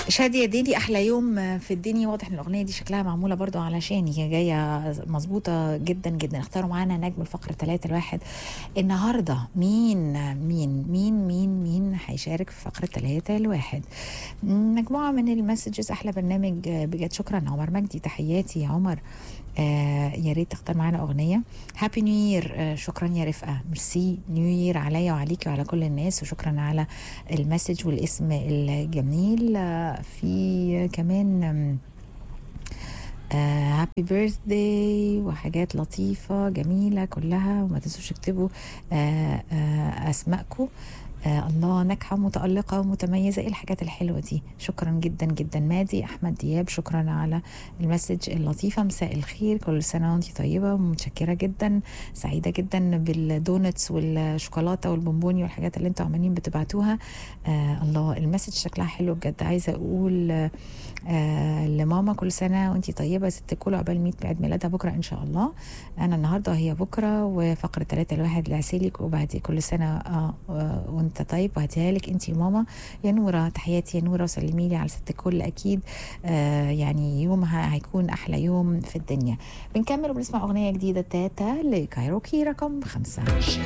شادية ديلي أحلى يوم في الدنيا واضح إن الأغنية دي شكلها معمولة برضو علشان هي جاية مظبوطة جدا جدا اختاروا معانا نجم الفقرة ثلاثة الواحد النهاردة مين مين مين مين مين هيشارك في فقرة ثلاثة الواحد مجموعة من المسجز أحلى برنامج بجد شكرا عمر مجدي تحياتي يا عمر آه يا ريت تختار معانا اغنيه هابي نيو يير آه شكرا يا رفقه ميرسي نيو يير عليا وعليكي وعلى كل الناس وشكرا على المسج والاسم الجميل آه في كمان هابي بيرثداي وحاجات لطيفة جميلة كلها وما تنسوش تكتبوا آه آه أسماءكم آه الله ناجحة ومتألقة ومتميزة ايه الحاجات الحلوة دي شكرا جدا جدا مادي أحمد دياب شكرا على المسج اللطيفة مساء الخير كل سنة وانت طيبة ومتشكرة جدا سعيدة جدا بالدونتس والشوكولاتة والبونبوني والحاجات اللي انتوا عمالين بتبعتوها آه الله المسج شكلها حلو بجد عايزة أقول آه لماما كل سنة وانت طيبة ست الكل عقبال 100 عيد ميلادها بكرة إن شاء الله أنا النهاردة هي بكرة وفقرة ثلاثة الواحد لعسيلك وبعدي كل سنة آه آه وانت طيب وهديها لك انت يا ماما يا نوره تحياتي يا نوره وسلمي لي على ست الكل اكيد آه يعني يومها هيكون احلى يوم في الدنيا بنكمل وبنسمع اغنيه جديده تاتا لكايروكي رقم خمسه